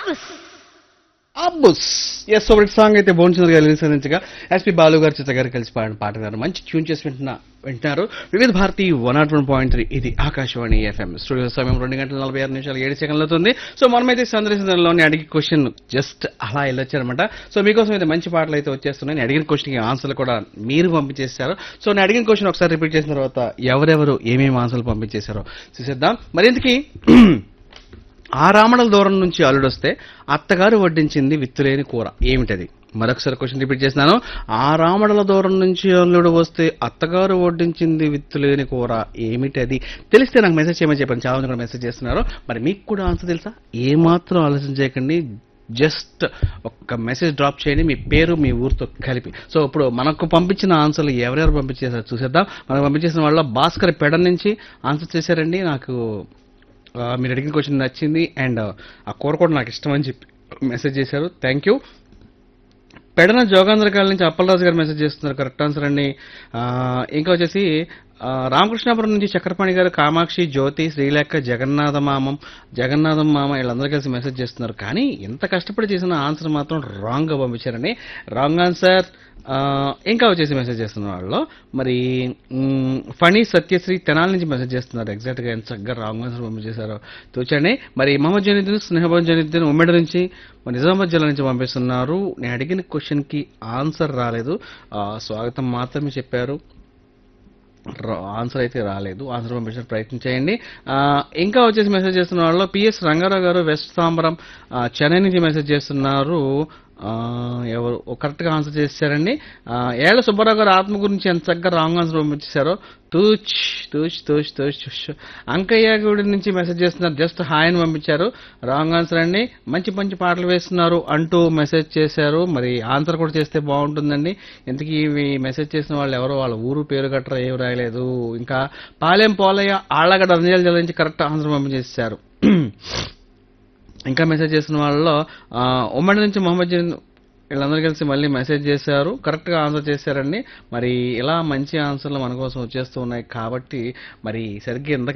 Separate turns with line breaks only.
అబ్బుస్
అబ్బుస్ yes ఒకటి song అయితే భువనచంద్ర గారు రిలీజ్ అందించగా ఎస్పి బాలు గారు చిత్ర గారు కలిసి పాడిన పాట గారు మంచి ట్యూన్ చేసి వింటున్నా వింటున్నారు Vividh Bharati one nought one point three ఇది ఆకాశవాణి ఎఫ్ఎం స్టూడియో సమయం రెండు గంటల నలభై ఆరు నిమిషాలు ఏడు సెకండ్లు అవుతుంది సో మనమైతే సందర్శనలోని అడిగి క్వశ్చన్ జస్ట్ అలా వెళ్ళొచ్చారనమాట సో మీకోసం అయితే మంచి పాటలు అయితే వచ్చేస్తున్నాయి నేను అడిగిన క్వశ్చన్కి ఆన్సర్లు కూడా మీరు పంపించేశారు సో నేను అడిగిన క్వశ్చన్ ఒకసారి రిపీట్ చేసిన తర్వాత ఎవరెవరు ఏమేమి ఆన్సర్లు పంపించేశారో చూసేద్దాం మరి ఇంతకీ ఆ రామణల దూరం నుంచి అల్లుడొస్తే అత్తగారు వడ్డించింది విత్తులేని కూర ఏమిటది మరొకసారి క్వశ్చన్ రిపీట్ చేస్తున్నాను ఆ రామణల దూరం నుంచి అల్లుడు వస్తే అత్తగారు వడ్డించింది విత్తులేని కూర ఏమిటది తెలిస్తే నాకు మెసేజ్ చేయమని చెప్పాను చాలా మంది కూడా మెసేజ్ చేస్తున్నారు మరి మీకు కూడా ఆన్సర్ తెలుసా ఏమాత్రం ఆలోచన చేయకండి జస్ట్ ఒక్క మెసేజ్ డ్రాప్ చేయండి మీ పేరు మీ ఊరితో కలిపి సో ఇప్పుడు మనకు పంపించిన ఆన్సర్లు ఎవరెవరు పంపించేసారు చూసేద్దాం మనకు పంపించేసిన వాళ్ళ భాస్కర్ పెడ నుంచి ఆన్సర్ చేశారండి నాకు ఆ, మీరు అడిగిన క్వశ్చన్ నచ్చింది అండ్ ఆ కూర కూడా నాకు ఇష్టం అని చెప్పి మెసేజ్ చేశారు థ్యాంక్ యూ పెడన జోగాంధ్రకాల నుంచి అప్పలరాజు గారు మెసేజ్ చేస్తున్నారు కరెక్ట్ ఆన్సర్ అండి ఆ, ఇంకా వచ్చేసి ఆ, రామకృష్ణాపురం నుంచి చక్రపాణి గారు కామాక్షి జ్యోతి శ్రీలేఖ జగన్నాథ మామం జగన్నాథం మామ వీళ్ళందరూ కలిసి మెసేజ్ చేస్తున్నారు కానీ ఎంత కష్టపడి చేసిన ఆన్సర్ మాత్రం రాంగ్గా పంపించారండి రాంగ్ ఆన్సర్ ఆ, ఇంకా వచ్చేసి మెసేజ్ చేస్తున్న వాళ్ళు మరి మ్, ఫణి సత్యశ్రీ తెనాల నుంచి మెసేజ్ చేస్తున్నారు ఎగ్జాక్ట్ గా ఎంత చక్కగా రాంగ్ ఆన్సర్ పంపించేశారో తోచండి మరి మహమ్మద్ జనీద్దీన్ స్నేహబాన్ జనీద్దీన్ ఉమ్మడి నుంచి మరి నిజామాబాద్ జిల్లా నుంచి పంపిస్తున్నారు నేను అడిగిన క్వశ్చన్ కి ఆన్సర్ రాలేదు ఆ, స్వాగతం మాత్రమే చెప్పారు రా- ఆన్సర్ అయితే రాలేదు ఆన్సర్ పంపించిన ప్రయత్నం చేయండి ఆ, ఇంకా వచ్చేసి మెసేజ్ చేస్తున్న వాళ్ళు పిఎస్ రంగారావు గారు వెస్ట్ సాంబరం ఆ, చెన్నై నుంచి మెసేజ్ చేస్తున్నారు ఆ, ఎవరు కరెక్ట్గా ఆన్సర్ చేశారండి ఆ, ఏళ్ల సుబ్బారావు గారు ఆత్మ గురించి ఎంత చక్కగా రాంగ్ ఆన్సర్ పంపించేశారో తూచ్ తూచ్ తూచ్ తూచ్ తూచ్ అంకయ్య గుడి నుంచి మెసేజ్ చేస్తున్నారు జస్ట్ హాయ్ అని పంపించారు రాంగ్ ఆన్సర్ అండి మంచి మంచి పాటలు వేస్తున్నారు అంటూ మెసేజ్ చేశారు మరి ఆన్సర్ కూడా చేస్తే బాగుంటుందండి ఇంతకీ ఇవి మెసేజ్ చేసిన వాళ్ళు ఎవరో వాళ్ళ ఊరు పేరు గట్రా ఏం రాయలేదు ఇంకా పాలెం పోలయ్య ఆళ్ళగడ్డ రంజాల జిల్లా నుంచి కరెక్ట్ ఆన్సర్ పంపించేశారు ఇంకా మెసేజ్ చేసిన వాళ్ళలో ఆ, ఉమ్మడి నుంచి మొహమ్మద్ జన్ వీళ్ళందరూ కలిసి మళ్ళీ మెసేజ్ చేశారు కరెక్ట్గా ఆన్సర్ చేశారండి మరి ఇలా మంచి ఆన్సర్లు మన కోసం వచ్చేస్తూ ఉన్నాయి కాబట్టి మరి సరిగ్గా ఇంతకీ